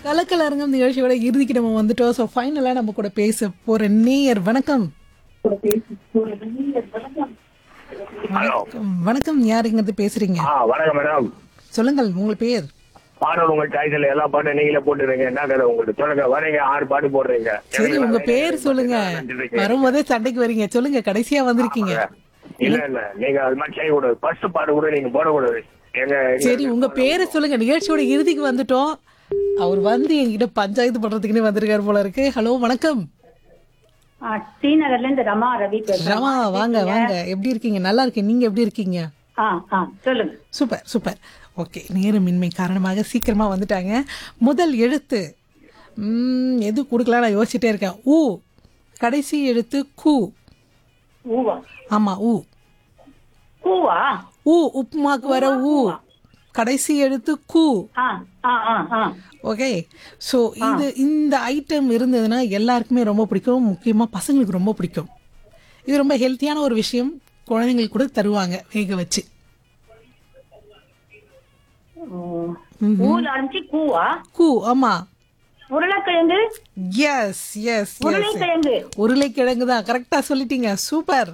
கலக்கலரங்கம் நிகழ்ச்சியோட இறுதிக்கு நம்ம வந்துட்டோம் ஸோ ஃபைனலாக நம்ம கூட பேச போற நேயர் வணக்கம் வணக்கம் வணக்கம் யாருங்கிறது பேசுறீங்க ஆ வணக்கம் மேடம் சொல்லுங்கள் உங்கள் பேர் பாடல் உங்க டைட்டில் எல்லா பாட்டும் நீங்களே போட்டுருங்க என்ன கதை உங்களுக்கு சொல்லுங்க வரீங்க ஆறு பாட்டு போடுறீங்க சரி உங்க பேர் சொல்லுங்க வரும்போதே சண்டைக்கு வரீங்க சொல்லுங்க கடைசியா வந்திருக்கீங்க இல்ல இல்ல நீங்க அது மாதிரி செய்யக்கூடாது ஃபர்ஸ்ட் பாட்டு கூட நீங்க போடக்கூடாது எங்க எங்க- சரி உங்க பேரை சொல்லுங்க நிகழ்ச்சியோட இறுதிக்கு வந்துட்டோம் அவர் வந்து என்கிட்ட பஞ்சாயத்து பண்றதுக்குன்னே வந்திருக்காரு போல இருக்கு ஹலோ வணக்கம் ஆ, ஸ்ரீநகர்ல இருந்து ரமா ரவி பேசுறேன் ரமா வாங்க வாங்க எப்படி இருக்கீங்க நல்லா இருக்கேன் நீங்க எப்படி இருக்கீங்க ஆ ஆ சொல்லுங்க சூப்பர் சூப்பர் ஓகே நேரமின்மை காரணமாக சீக்கிரமா வந்துட்டாங்க முதல் எழுத்து ம், எது கொடுக்கலாம் நான் யோசிச்சுட்டே இருக்கேன் ஊ கடைசி எழுத்து கூ ஊவா ஆமா ஊ கூவா ஊ உப்புமாக்கு வர ஊ கடைசி எழுத்து கூ ஆ ஆ ஆ ஆ ஓகே ஸோ இது இந்த ஐட்டம் இருந்ததுன்னா எல்லாருக்குமே ரொம்ப பிடிக்கும் முக்கியமாக பசங்களுக்கு ரொம்ப பிடிக்கும் இது ரொம்ப ஹெல்த்தியான ஒரு விஷயம் குழந்தைங்களுக்கு கூட தருவாங்க வேக வச்சு ஊல ஆரம்பிச்சு கூவா கூ ஆமா உருளைக்கிழங்கு எஸ் எஸ் எஸ் உருளைக்கிழங்கு உருளைக்கிழங்கு தான் கரெக்டாக சொல்லிட்டீங்க சூப்பர்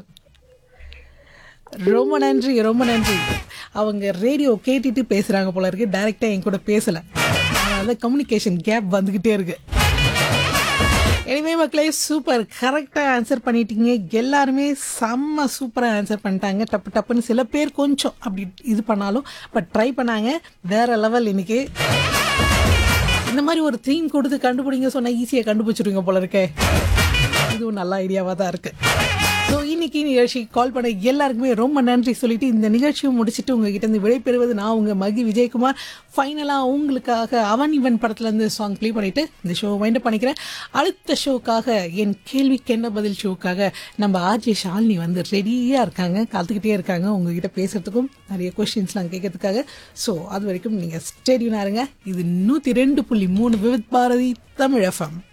ரொம்ப நன்றி ரொம்ப நன்றி அவங்க ரேடியோ கேட்டுட்டு பேசுறாங்க போல இருக்கு டைரக்டா என் கூட பேசல அதனால கம்யூனிகேஷன் கேப் வந்துகிட்டே இருக்கு எனிவே மக்களே சூப்பர் கரெக்டாக ஆன்சர் பண்ணிட்டீங்க எல்லாருமே செம்ம சூப்பராக ஆன்சர் பண்ணிட்டாங்க டப்பு டப்புன்னு சில பேர் கொஞ்சம் அப்படி இது பண்ணாலும் பட் ட்ரை பண்ணாங்க வேற லெவல் இன்னைக்கு இந்த மாதிரி ஒரு தீம் கொடுத்து கண்டுபிடிங்க சொன்னா ஈஸியாக கண்டுபிடிச்சிருவீங்க போல இருக்கே இதுவும் நல்ல ஐடியாவாக தான் இருக்கு ஸோ இன்னைக்கு நிகழ்ச்சி கால் பண்ண எல்லாருக்குமே ரொம்ப நன்றி சொல்லிட்டு இந்த நிகழ்ச்சியை முடிச்சுட்டு உங்ககிட்ட இருந்து விடைபெறுவது நான் உங்க மகி விஜயகுமார் ஃபைனலாக உங்களுக்காக அவன் இவன் படத்துல இருந்து சாங் ப்ளே பண்ணிட்டு இந்த ஷோ வைண்ட் பண்ணிக்கிறேன் அடுத்த ஷோக்காக என் கேள்விக்கு என்ன பதில் ஷோக்காக நம்ம ஆர்ஜே ஷாலினி வந்து ரெடியாக இருக்காங்க காத்துக்கிட்டே இருக்காங்க உங்ககிட்ட பேசுறதுக்கும் நிறைய கொஸ்டின்ஸ்லாம் கேட்கறதுக்காக ஸோ அது வரைக்கும் நீங்கள் ஸ்டேடியூனாக இருங்க இது நூற்றி ரெண்டு புள்ளி மூணு விவித் பாரதி தமிழ் எஃப்எம்